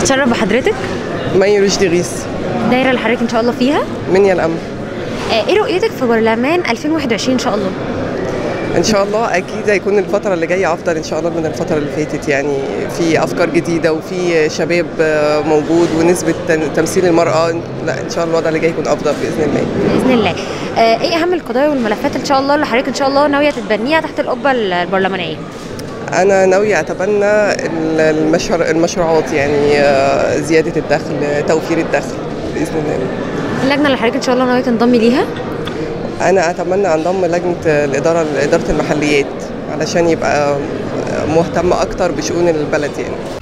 اتشرف بحضرتك مي رشدي غيث الدايره اللي حضرتك ان شاء الله فيها منيا الأمن آه، ايه رؤيتك في برلمان 2021 ان شاء الله ان شاء الله اكيد هيكون الفتره اللي جايه افضل ان شاء الله من الفتره اللي فاتت يعني في افكار جديده وفي شباب آه، موجود ونسبه تن- تمثيل المراه لا ان شاء الله الوضع اللي جاي يكون افضل باذن الله باذن الله آه، ايه اهم القضايا والملفات ان شاء الله اللي حضرتك ان شاء الله ناويه تتبنيها تحت القبه البرلمانيه انا ناويه اتبنى ال- المشر المشروعات يعني آه، زياده الدخل آه، توفير الدخل باذن الله اللجنه اللي حضرتك ان شاء الله ناويه تنضمي ليها انا اتمنى انضم لجنه الاداره اداره المحليات علشان يبقى مهتم اكتر بشؤون البلد يعني